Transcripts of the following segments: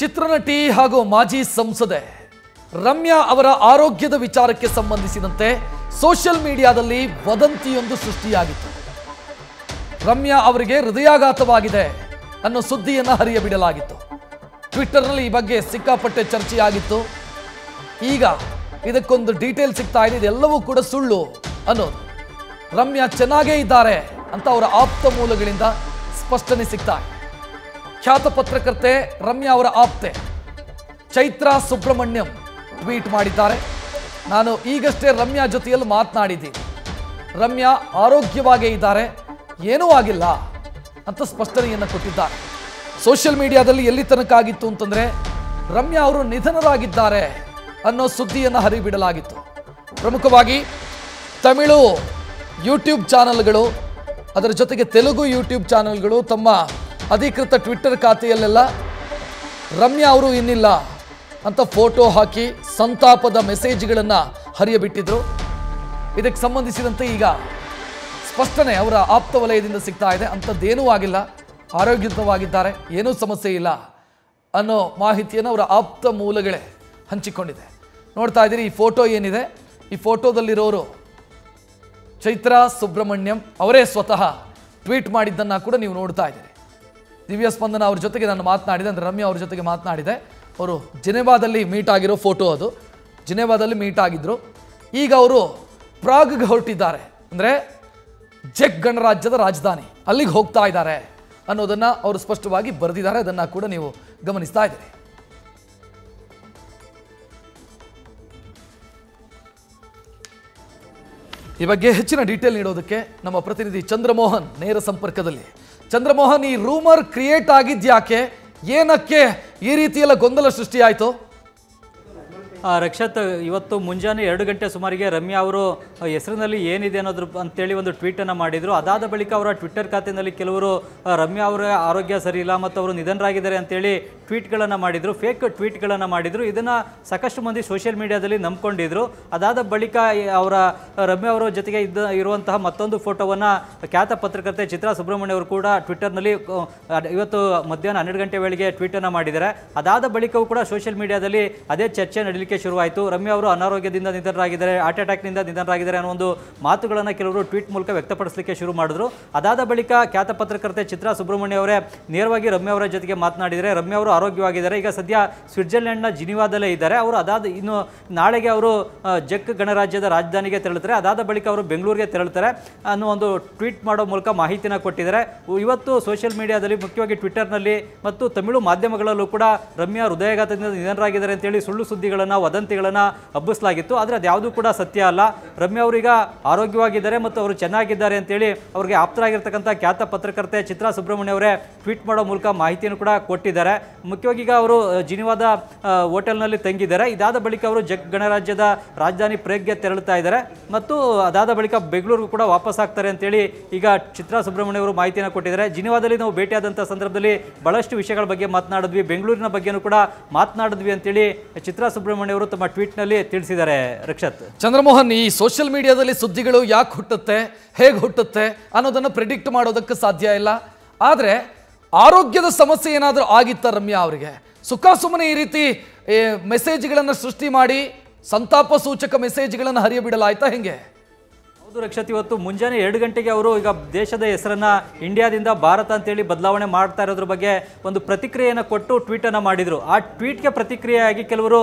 ಚಿತ್ರನಟಿ ಹಾಗೂ ಮಾಜಿ ಸಂಸದೆ ರಮ್ಯಾ ಅವರ ಆರೋಗ್ಯದ ವಿಚಾರಕ್ಕೆ ಸಂಬಂಧಿಸಿದಂತೆ ಸೋಷಿಯಲ್ ಮೀಡಿಯಾದಲ್ಲಿ ವದಂತಿಯೊಂದು ಸೃಷ್ಟಿಯಾಗಿತ್ತು ರಮ್ಯಾ ಅವರಿಗೆ ಹೃದಯಾಘಾತವಾಗಿದೆ ಅನ್ನೋ ಸುದ್ದಿಯನ್ನು ಹರಿಯಬಿಡಲಾಗಿತ್ತು ಟ್ವಿಟ್ಟರ್ನಲ್ಲಿ ಈ ಬಗ್ಗೆ ಸಿಕ್ಕಾಪಟ್ಟೆ ಚರ್ಚೆಯಾಗಿತ್ತು ಈಗ ಇದಕ್ಕೊಂದು ಡೀಟೇಲ್ ಸಿಗ್ತಾ ಇದೆ ಇದೆಲ್ಲವೂ ಕೂಡ ಸುಳ್ಳು ಅನ್ನೋದು ರಮ್ಯಾ ಚೆನ್ನಾಗೇ ಇದ್ದಾರೆ ಅಂತ ಅವರ ಆಪ್ತ ಮೂಲಗಳಿಂದ ಸ್ಪಷ್ಟನೆ ಸಿಗ್ತಾ ಇದೆ ಖ್ಯಾತ ಪತ್ರಕರ್ತೆ ರಮ್ಯಾ ಅವರ ಆಪ್ತೆ ಚೈತ್ರ ಸುಬ್ರಹ್ಮಣ್ಯಂ ಟ್ವೀಟ್ ಮಾಡಿದ್ದಾರೆ ನಾನು ಈಗಷ್ಟೇ ರಮ್ಯಾ ಜೊತೆಯಲ್ಲಿ ಮಾತನಾಡಿದ್ದೀನಿ ರಮ್ಯಾ ಆರೋಗ್ಯವಾಗೇ ಇದ್ದಾರೆ ಏನೂ ಆಗಿಲ್ಲ ಅಂತ ಸ್ಪಷ್ಟನೆಯನ್ನು ಕೊಟ್ಟಿದ್ದಾರೆ ಸೋಷಿಯಲ್ ಮೀಡಿಯಾದಲ್ಲಿ ಎಲ್ಲಿ ತನಕ ಆಗಿತ್ತು ಅಂತಂದ್ರೆ ರಮ್ಯಾ ಅವರು ನಿಧನರಾಗಿದ್ದಾರೆ ಅನ್ನೋ ಸುದ್ದಿಯನ್ನು ಹರಿಬಿಡಲಾಗಿತ್ತು ಪ್ರಮುಖವಾಗಿ ತಮಿಳು ಯೂಟ್ಯೂಬ್ ಚಾನಲ್ಗಳು ಅದರ ಜೊತೆಗೆ ತೆಲುಗು ಯೂಟ್ಯೂಬ್ ಚಾನಲ್ಗಳು ತಮ್ಮ ಅಧಿಕೃತ ಟ್ವಿಟ್ಟರ್ ಖಾತೆಯಲ್ಲೆಲ್ಲ ರಮ್ಯಾ ಅವರು ಇನ್ನಿಲ್ಲ ಅಂತ ಫೋಟೋ ಹಾಕಿ ಸಂತಾಪದ ಮೆಸೇಜ್ಗಳನ್ನು ಹರಿಯಬಿಟ್ಟಿದ್ರು ಇದಕ್ಕೆ ಸಂಬಂಧಿಸಿದಂತೆ ಈಗ ಸ್ಪಷ್ಟನೆ ಅವರ ಆಪ್ತ ವಲಯದಿಂದ ಸಿಗ್ತಾ ಇದೆ ಅಂಥದ್ದೇನೂ ಆಗಿಲ್ಲ ಆರೋಗ್ಯಯುತವಾಗಿದ್ದಾರೆ ಏನೂ ಸಮಸ್ಯೆ ಇಲ್ಲ ಅನ್ನೋ ಮಾಹಿತಿಯನ್ನು ಅವರ ಆಪ್ತ ಮೂಲಗಳೇ ಹಂಚಿಕೊಂಡಿದೆ ನೋಡ್ತಾ ಇದ್ದೀರಿ ಈ ಫೋಟೋ ಏನಿದೆ ಈ ಫೋಟೋದಲ್ಲಿರೋರು ಚೈತ್ರ ಸುಬ್ರಹ್ಮಣ್ಯಂ ಅವರೇ ಸ್ವತಃ ಟ್ವೀಟ್ ಮಾಡಿದ್ದನ್ನು ಕೂಡ ನೀವು ನೋಡ್ತಾ ಇದ್ದೀರಿ ದಿವ್ಯ ಸ್ಪಂದನ ಅವ್ರ ಜೊತೆಗೆ ನಾನು ಮಾತನಾಡಿದೆ ಅಂದರೆ ರಮ್ಯಾ ಅವ್ರ ಜೊತೆಗೆ ಮಾತನಾಡಿದೆ ಅವರು ಜಿನೆವಾದಲ್ಲಿ ಮೀಟ್ ಆಗಿರೋ ಫೋಟೋ ಅದು ಜಿನೆವಾದಲ್ಲಿ ಮೀಟ್ ಆಗಿದ್ರು ಈಗ ಅವರು ಪ್ರಾಗ್ಗೆ ಹೊರಟಿದ್ದಾರೆ ಅಂದರೆ ಜೆಕ್ ಗಣರಾಜ್ಯದ ರಾಜಧಾನಿ ಅಲ್ಲಿಗೆ ಹೋಗ್ತಾ ಇದ್ದಾರೆ ಅನ್ನೋದನ್ನು ಅವರು ಸ್ಪಷ್ಟವಾಗಿ ಬರೆದಿದ್ದಾರೆ ಅದನ್ನು ಕೂಡ ನೀವು ಗಮನಿಸ್ತಾ ಇದ್ದೀರಿ ಈ ಬಗ್ಗೆ ಹೆಚ್ಚಿನ ಡೀಟೇಲ್ ನೀಡೋದಕ್ಕೆ ನಮ್ಮ ಪ್ರತಿನಿಧಿ ಚಂದ್ರಮೋಹನ್ ನೇರ ಸಂಪರ್ಕದಲ್ಲಿ ಚಂದ್ರಮೋಹನ್ ಈ ರೂಮರ್ ಕ್ರಿಯೇಟ್ ಆಗಿದ್ಯಾಕೆ ಏನಕ್ಕೆ ಈ ರೀತಿಯೆಲ್ಲ ಗೊಂದಲ ಸೃಷ್ಟಿಯಾಯಿತು ಆ, ರಕ್ಷತ್ ಇವತ್ತು ಮುಂಜಾನೆ ಎರಡು ಗಂಟೆ ಸುಮಾರಿಗೆ ರಮ್ಯಾ ಅವರು ಆ, ಹೆಸರಿನಲ್ಲಿ ಏನಿದೆ ಅನ್ನೋದ್ರ ಅಂತೇಳಿ ಒಂದು ಟ್ವೀಟನ್ನು ಮಾಡಿದರು ಅದಾದ ಬಳಿಕ ಅವರ ಟ್ವಿಟ್ಟರ್ ಖಾತೆಯಲ್ಲಿ ಕೆಲವರು ಆ, ರಮ್ಯಾ ಅವರ ಆರೋಗ್ಯ ಸರಿ ಇಲ್ಲ ಮತ್ತು ಅವರು ನಿಧನರಾಗಿದ್ದಾರೆ ಅಂತೇಳಿ ಟ್ವೀಟ್ಗಳನ್ನು ಮಾಡಿದರು ಫೇಕ್ ಟ್ವೀಟ್ಗಳನ್ನು ಮಾಡಿದರು ಇದನ್ನು ಸಾಕಷ್ಟು ಮಂದಿ ಸೋಷಿಯಲ್ ಮೀಡಿಯಾದಲ್ಲಿ ನಂಬ್ಕೊಂಡಿದ್ರು ಅದಾದ ಬಳಿಕ ಈ ಅವರ ರಮ್ಯಾ ಅವರ ಜೊತೆಗೆ ಇದ್ದ ಇರುವಂತಹ ಮತ್ತೊಂದು ಫೋಟೋವನ್ನು ಖ್ಯಾತ ಪತ್ರಕರ್ತೆ ಚಿತ್ರಾ ಸುಬ್ರಹ್ಮಣ್ಯ ಅವರು ಕೂಡ ಟ್ವಿಟ್ಟರ್ನಲ್ಲಿ ಆ, ಅದ್- ಇವತ್ತು ಮಧ್ಯಾಹ್ನ ಹನ್ನೆರಡು ಗಂಟೆ ವೇಳೆಗೆ ಟ್ವೀಟನ್ನು ಮಾಡಿದ್ದಾರೆ ಅದಾದ ಬಳಿಕವೂ ಕೂಡ ಸೋಷಿಯಲ್ ಮೀಡಿಯಾದಲ್ಲಿ ಅದೇ ಚರ್ಚೆ ನಡೀಲಿಕ್ಕೆ ಶುರುವಾಯಿತು ರಮ್ಯಾ ಅವರು ಅನಾರೋಗ್ಯದಿಂದ ನಿಧನರಾಗಿದ್ದಾರೆ ಹಾರ್ಟ್ ಅಟ್ಯಾಕ್ನಿಂದ ನಿಧನರಾಗಿದ್ದಾರೆ ಅನ್ನೋ ಒಂದು ಮಾತುಗಳನ್ನು ಕೆಲವರು ಟ್ವೀಟ್ ಮೂಲಕ ವ್ಯಕ್ತಪಡಿಸಲಿಕ್ಕೆ ಶುರು ಮಾಡಿದ್ರು ಅದಾದ ಬಳಿಕ ಖ್ಯಾತ ಪತ್ರಕರ್ತೆ ಚಿತ್ರಾ ಸುಬ್ರಹ್ಮಣ್ಯ ಅವರೇ ನೇರವಾಗಿ ರಮ್ಯಾ ಅವರ ಜೊತೆಗೆ ಮಾತನಾಡಿದರೆ ರಮ್ಯಾ ಅವರು ಆರೋಗ್ಯವಾಗಿದ್ದಾರೆ ಈಗ ಸದ್ಯ ಸ್ವಿಟ್ಜರ್ಲೆಂಡ್ನ ಜಿನಿವಾದಲ್ಲೇ ಇದ್ದಾರೆ ಅವರು ಅದಾದ ಇನ್ನು ನಾಳೆಗೆ ಅವರು ಆ, ಜೆಕ್ ಗಣರಾಜ್ಯದ ರಾಜಧಾನಿಗೆ ತೆರಳುತ್ತಾರೆ ಅದಾದ ಬಳಿಕ ಅವರು ಬೆಂಗಳೂರಿಗೆ ತೆರಳುತ್ತಾರೆ ಅನ್ನೋ ಒಂದು ಟ್ವೀಟ್ ಮಾಡೋ ಮೂಲಕ ಮಾಹಿತಿನ ಕೊಟ್ಟಿದ್ದಾರೆ ಇವತ್ತು ಸೋಷಿಯಲ್ ಮೀಡಿಯಾದಲ್ಲಿ ಮುಖ್ಯವಾಗಿ ಟ್ವಿಟ್ಟರ್ನಲ್ಲಿ ಮತ್ತು ತಮಿಳು ಮಾಧ್ಯಮಗಳಲ್ಲೂ ಕೂಡ ರಮ್ಯಾ ಹೃದಯಾಘಾತದಿಂದ ನಿಧನರಾಗಿದ್ದಾರೆ ಅಂತೇಳಿ ಸುಳ್ಳು ಸುದ್ದಿಗಳನ್ನು ವದಂತಿಗಳನ್ನು ಹಬ್ಬಿಸಲಾಗಿತ್ತು ಆದರೆ ಅದ್ಯಾವುದೂ ಕೂಡ ಸತ್ಯ ಅಲ್ಲ ರಮ್ಯಾ ಅವರೀಗ ಆರೋಗ್ಯವಾಗಿದ್ದಾರೆ ಮತ್ತು ಅವರು ಚೆನ್ನಾಗಿದ್ದಾರೆ ಅಂತೇಳಿ ಅವರಿಗೆ ಆಪ್ತರಾಗಿರ್ತಕ್ಕಂಥ ಖ್ಯಾತ ಪತ್ರಕರ್ತೆ ಚಿತ್ರಾ ಸುಬ್ರಹ್ಮಣ್ಯ ಅವರೇ ಟ್ವೀಟ್ ಮಾಡೋ ಮೂಲಕ ಮಾಹಿತಿಯನ್ನು ಕೂಡ ಕೊಟ್ಟಿದ್ದಾರೆ ಮುಖ್ಯವಾಗಿ ಈಗ ಅವರು ಜಿನಿವಾದ ಆ, ಹೋಟೆಲ್ನಲ್ಲಿ ತಂಗಿದ್ದಾರೆ ಇದಾದ ಬಳಿಕ ಅವರು ಜಗ್ ಗಣರಾಜ್ಯದ ರಾಜಧಾನಿ ಪ್ರೇಗ್ಗೆ ತೆರಳುತ್ತಾ ಇದ್ದಾರೆ ಮತ್ತು ಅದಾದ ಬಳಿಕ ಬೆಂಗಳೂರಿಗೂ ಕೂಡ ವಾಪಸ್ ಆಗ್ತಾರೆ ಅಂತೇಳಿ ಈಗ ಚಿತ್ರಾ ಸುಬ್ರಹ್ಮಣ್ಯ ಅವರು ಮಾಹಿತಿಯನ್ನು ಕೊಟ್ಟಿದ್ದಾರೆ ಜಿನಿವಾದಲ್ಲಿ ನಾವು ಭೇಟಿಯಾದಂಥ ಸಂದರ್ಭದಲ್ಲಿ ಬಹಳಷ್ಟು ವಿಷಯಗಳ ಬಗ್ಗೆ ಮಾತನಾಡಿದ್ವಿ ಬೆಂಗಳೂರಿನ ಬಗ್ಗೆನೂ ಕೂಡ ಮಾತನಾಡಿದ್ವಿ ಅಂತೇಳಿ ಚಿತ್ರಾ ಸುಬ್ರಹ್ಮಣ್ಯ ಅವರು ತಮ್ಮ ಟ್ವೀಟ್ನಲ್ಲಿ ತಿಳಿಸಿದ್ದಾರೆ ರಕ್ಷತ್ ಚಂದ್ರಮೋಹನ್ ಈ ಸೋಷಿಯಲ್ ಮೀಡಿಯಾದಲ್ಲಿ ಸುದ್ದಿಗಳು ಯಾಕೆ ಹುಟ್ಟುತ್ತೆ ಹೇಗೆ ಹುಟ್ಟುತ್ತೆ ಅನ್ನೋದನ್ನು ಪ್ರಿಡಿಕ್ಟ್ ಮಾಡೋದಕ್ಕೆ ಸಾಧ್ಯ ಇಲ್ಲ ಆದರೆ ಆರೋಗ್ಯದ ಸಮಸ್ಯೆ ಏನಾದರೂ ಆಗಿತ್ತ ರಮ್ಯಾ ಅವರಿಗೆ ಸುಖ ಸುಮ್ಮನೆ ಈ ರೀತಿ ಮೆಸೇಜ್ಗಳನ್ನು ಸೃಷ್ಟಿ ಮಾಡಿ ಸಂತಾಪ ಸೂಚಕ ಮೆಸೇಜ್ಗಳನ್ನು ಹರಿಯಬಿಡಲಾಯ್ತಾ ಹೆಂಗೆ ಹೌದು ರಕ್ಷತ್ ಇವತ್ತು ಮುಂಜಾನೆ ಎರಡು ಗಂಟೆಗೆ ಅವರು ಈಗ ದೇಶದ ಹೆಸರನ್ನ ಇಂಡಿಯಾದಿಂದ ಭಾರತ ಅಂತೇಳಿ ಬದಲಾವಣೆ ಮಾಡ್ತಾ ಇರೋದ್ರ ಬಗ್ಗೆ ಒಂದು ಪ್ರತಿಕ್ರಿಯೆಯನ್ನು ಕೊಟ್ಟು ಟ್ವೀಟನ್ನು ಮಾಡಿದರು ಆ ಟ್ವೀಟ್ಗೆ ಪ್ರತಿಕ್ರಿಯೆಯಾಗಿ ಕೆಲವರು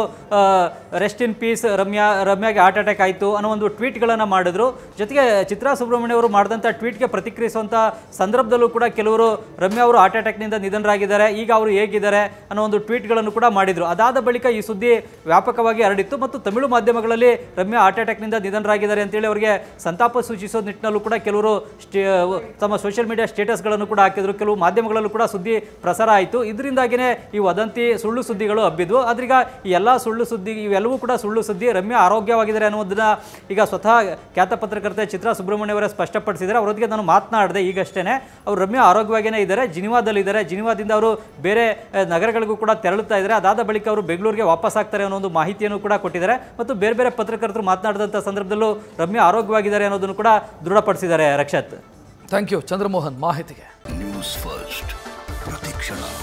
ರೆಸ್ಟ್ ಇನ್ ಪೀಸ್ ರಮ್ಯಾ ರಮ್ಯಾಗೆ ಹಾರ್ಟ್ ಅಟ್ಯಾಕ್ ಆಯಿತು ಅನ್ನೋ ಒಂದು ಟ್ವೀಟ್ಗಳನ್ನು ಮಾಡಿದ್ರು ಜೊತೆಗೆ ಚಿತ್ರಾ ಸುಬ್ರಹ್ಮಣ್ಯ ಅವರು ಮಾಡಿದಂಥ ಟ್ವೀಟ್ಗೆ ಪ್ರತಿಕ್ರಿಯಿಸುವಂಥ ಸಂದರ್ಭದಲ್ಲೂ ಕೂಡ ಕೆಲವರು ರಮ್ಯಾ ಅವರು ಹಾರ್ಟ್ ಅಟ್ಯಾಕ್ನಿಂದ ನಿಧನರಾಗಿದ್ದಾರೆ ಈಗ ಅವರು ಹೇಗಿದ್ದಾರೆ ಅನ್ನೋ ಒಂದು ಟ್ವೀಟ್ಗಳನ್ನು ಕೂಡ ಮಾಡಿದರು ಅದಾದ ಬಳಿಕ ಈ ಸುದ್ದಿ ವ್ಯಾಪಕವಾಗಿ ಹರಡಿತ್ತು ಮತ್ತು ತಮಿಳು ಮಾಧ್ಯಮಗಳಲ್ಲಿ ರಮ್ಯಾ ಹಾರ್ಟ್ ಅಟ್ಯಾಕ್ನಿಂದ ನಿಧನರಾಗಿದ್ದಾರೆ ಅಂತೇಳಿ ಅವರಿಗೆ ಸಂತಾಪ ಸೂಚಿಸೋ ನಿಟ್ಟಿನಲ್ಲೂ ಕೂಡ ಕೆಲವರು ಸ್ಟೇ ತಮ್ಮ ಸೋಷಿಯಲ್ ಮೀಡಿಯಾ ಸ್ಟೇಟಸ್ಗಳನ್ನು ಕೂಡ ಹಾಕಿದ್ರು ಕೆಲವು ಮಾಧ್ಯಮಗಳಲ್ಲೂ ಕೂಡ ಸುದ್ದಿ ಪ್ರಸಾರ ಆಯಿತು ಇದರಿಂದಾಗಿಯೇ ಈ ವದಂತಿ ಸುಳ್ಳು ಸುದ್ದಿಗಳು ಹಬ್ಬಿದ್ವು ಆದ್ರೀಗ ಈ ಎಲ್ಲ ಸುಳ್ಳು ಸುದ್ದಿ ಇವೆಲ್ಲವೂ ಕೂಡ ಸುಳ್ಳು ಸುದ್ದಿ ರಮ್ಯಾ ಆರೋಗ್ಯವಾಗಿದ್ದಾರೆ ಅನ್ನೋದನ್ನ ಈಗ ಸ್ವತಃ ಖ್ಯಾತ ಪತ್ರಕರ್ತೆ ಚಿತ್ರಾ ಸುಬ್ರಹ್ಮಣ್ಯ ಅವರೇ ಸ್ಪಷ್ಟಪಡಿಸಿದ್ದಾರೆ ಅವರೊಂದಿಗೆ ನಾನು ಮಾತನಾಡಿದೆ ಈಗಷ್ಟೇ ಅವರು ರಮ್ಯಾ ಆರೋಗ್ಯವಾಗಿಯೇ ಇದ್ದಾರೆ ಜಿನಿವಾದಲ್ಲಿದ್ದಾರೆ ಜಿನಿವಾದಿಂದ ಅವರು ಬೇರೆ ಆ, ನಗರಗಳಿಗೂ ಕೂಡ ತೆರಳುತ್ತಾ ಇದ್ದಾರೆ ಅದಾದ ಬಳಿಕ ಅವರು ಬೆಂಗಳೂರಿಗೆ ವಾಪಸ್ ಆಗ್ತಾರೆ ಅನ್ನೋ ಒಂದು ಮಾಹಿತಿಯನ್ನು ಕೂಡ ಕೊಟ್ಟಿದ್ದಾರೆ ಮತ್ತು ಬೇರೆ ಬೇರೆ ಪತ್ರಕರ್ತರು ಮಾತನಾಡಿದಂಥ ಸಂದರ್ಭದಲ್ಲೂ ರಮ್ಯಾ ಆರೋಗ್ಯವಾಗಿದ್ದಾರೆ ಅನ್ನೋದನ್ನು ಕೂಡ ದೃಢಪಡಿಸಿದ್ದಾರೆ ರಕ್ಷತ್ ಥ್ಯಾಂಕ್ ಯು ಚಂದ್ರಮೋಹನ್ ಮಾಹಿತಿಗೆ ನ್ಯೂಸ್ ಫಸ್ಟ್ ಪ್ರತಿಕ್ಷಣ